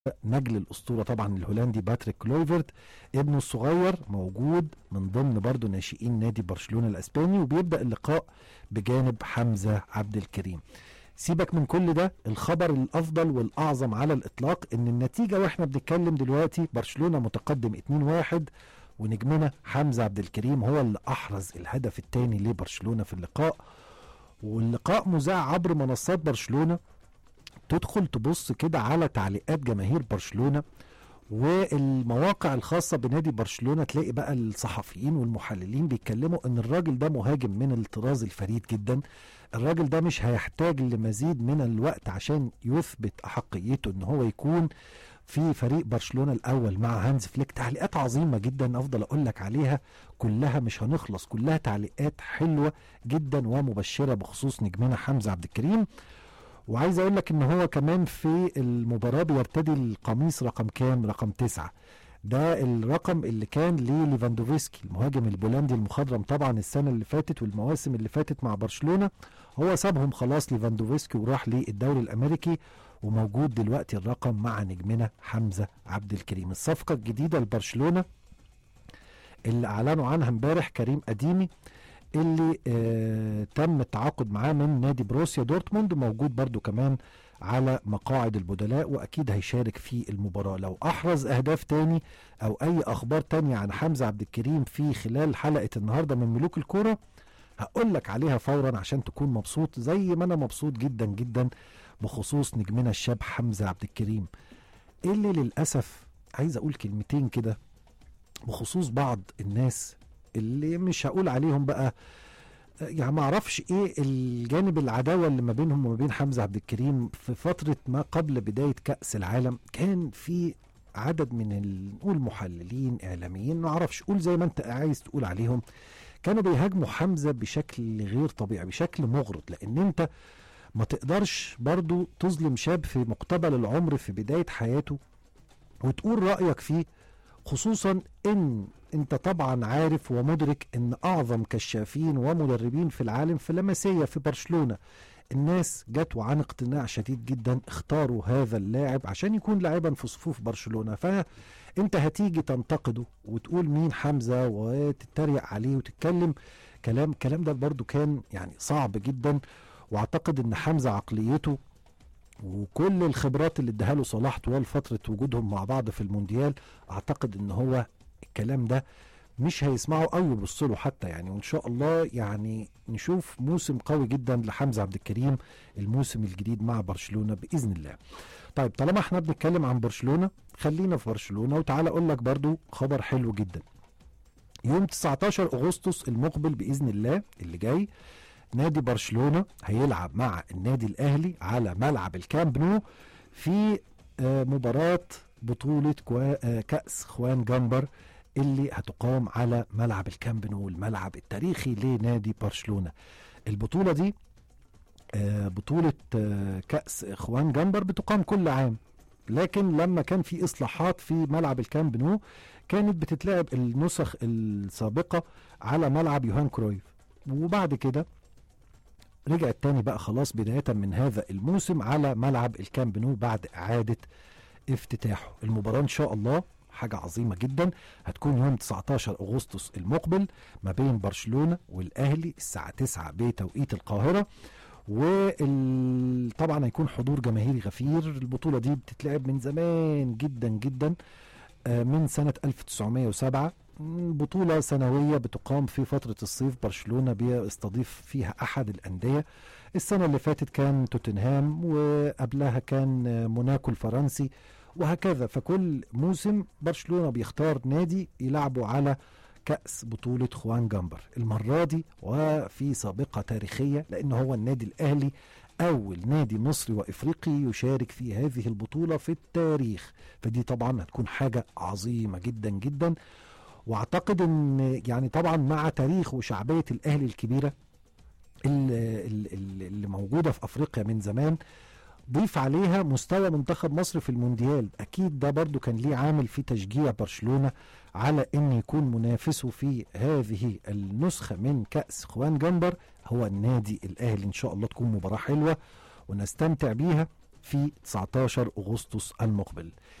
نجل الاسطوره طبعا الهولندي باتريك كلويفرت ابنه الصغير موجود من ضمن برضه ناشئين نادي برشلونه الاسباني وبيبدا اللقاء بجانب حمزه عبد الكريم سيبك من كل ده الخبر الافضل والاعظم على الاطلاق ان النتيجه واحنا بنتكلم دلوقتي برشلونه متقدم 2-1 ونجمنا حمزه عبد الكريم هو اللي احرز الهدف الثاني لبرشلونه في اللقاء واللقاء مذاع عبر منصات برشلونه تدخل تبص كده على تعليقات جماهير برشلونه والمواقع الخاصة بنادي برشلونة تلاقي بقى الصحفيين والمحللين بيتكلموا ان الراجل ده مهاجم من الطراز الفريد جدا الراجل ده مش هيحتاج لمزيد من الوقت عشان يثبت احقيته ان هو يكون في فريق برشلونة الاول مع هانز فليك تعليقات عظيمة جدا افضل اقول لك عليها كلها مش هنخلص كلها تعليقات حلوة جدا ومبشرة بخصوص نجمنا حمزة عبد الكريم وعايز اقول لك ان هو كمان في المباراه بيرتدي القميص رقم كام رقم تسعة ده الرقم اللي كان لليفاندوفسكي المهاجم البولندي المخضرم طبعا السنه اللي فاتت والمواسم اللي فاتت مع برشلونه هو سابهم خلاص ليفاندوفسكي وراح للدوري الامريكي وموجود دلوقتي الرقم مع نجمنا حمزه عبد الكريم الصفقه الجديده لبرشلونه اللي اعلنوا عنها امبارح كريم اديمي اللي آه تم التعاقد معاه من نادي بروسيا دورتموند موجود برضو كمان على مقاعد البدلاء واكيد هيشارك في المباراه لو احرز اهداف تاني او اي اخبار تانية عن حمزه عبد الكريم في خلال حلقه النهارده من ملوك الكوره هقول لك عليها فورا عشان تكون مبسوط زي ما انا مبسوط جدا جدا بخصوص نجمنا الشاب حمزه عبد الكريم اللي للاسف عايز اقول كلمتين كده بخصوص بعض الناس اللي مش هقول عليهم بقى يعني ما اعرفش ايه الجانب العداوه اللي ما بينهم وما بين حمزه عبد الكريم في فتره ما قبل بدايه كاس العالم كان في عدد من نقول محللين اعلاميين ما اعرفش قول زي ما انت عايز تقول عليهم كانوا بيهاجموا حمزه بشكل غير طبيعي بشكل مغرض لان انت ما تقدرش برضو تظلم شاب في مقتبل العمر في بدايه حياته وتقول رايك فيه خصوصا ان انت طبعا عارف ومدرك ان اعظم كشافين ومدربين في العالم في لمسيه في برشلونه الناس جت وعن اقتناع شديد جدا اختاروا هذا اللاعب عشان يكون لاعبا في صفوف برشلونه فانت هتيجي تنتقده وتقول مين حمزه وتتريق عليه وتتكلم كلام كلام ده برضو كان يعني صعب جدا واعتقد ان حمزه عقليته وكل الخبرات اللي اداها له صلاح طوال فتره وجودهم مع بعض في المونديال اعتقد ان هو الكلام ده مش هيسمعه او يبص له حتى يعني وان شاء الله يعني نشوف موسم قوي جدا لحمزه عبد الكريم الموسم الجديد مع برشلونه باذن الله. طيب طالما احنا بنتكلم عن برشلونه خلينا في برشلونه وتعالى اقول لك برضو خبر حلو جدا. يوم 19 اغسطس المقبل باذن الله اللي جاي نادي برشلونه هيلعب مع النادي الاهلي على ملعب الكامب نو في مباراه بطوله كاس خوان جمبر اللي هتقام على ملعب الكامب نو الملعب التاريخي لنادي برشلونه البطوله دي بطوله كاس خوان جمبر بتقام كل عام لكن لما كان في اصلاحات في ملعب الكامب نو كانت بتتلعب النسخ السابقه على ملعب يوهان كرويف وبعد كده رجعت تاني بقى خلاص بداية من هذا الموسم على ملعب الكامب نو بعد إعادة افتتاحه المباراة إن شاء الله حاجة عظيمة جدا هتكون يوم 19 أغسطس المقبل ما بين برشلونة والأهلي الساعة 9 بتوقيت القاهرة وطبعا هيكون حضور جماهيري غفير البطولة دي بتتلعب من زمان جدا جدا من سنة 1907 بطولة سنوية بتقام في فترة الصيف برشلونة بيستضيف فيها أحد الأندية السنة اللي فاتت كان توتنهام وقبلها كان موناكو الفرنسي وهكذا فكل موسم برشلونة بيختار نادي يلعبوا على كأس بطولة خوان جامبر المرة دي وفي سابقة تاريخية لأنه هو النادي الأهلي أول نادي مصري وإفريقي يشارك في هذه البطولة في التاريخ فدي طبعا هتكون حاجة عظيمة جدا جدا واعتقد ان يعني طبعا مع تاريخ وشعبيه الاهلي الكبيره اللي, اللي موجوده في افريقيا من زمان ضيف عليها مستوى منتخب مصر في المونديال اكيد ده برضو كان ليه عامل في تشجيع برشلونه على ان يكون منافسه في هذه النسخه من كاس خوان جمبر هو النادي الاهلي ان شاء الله تكون مباراه حلوه ونستمتع بيها في 19 أغسطس المقبل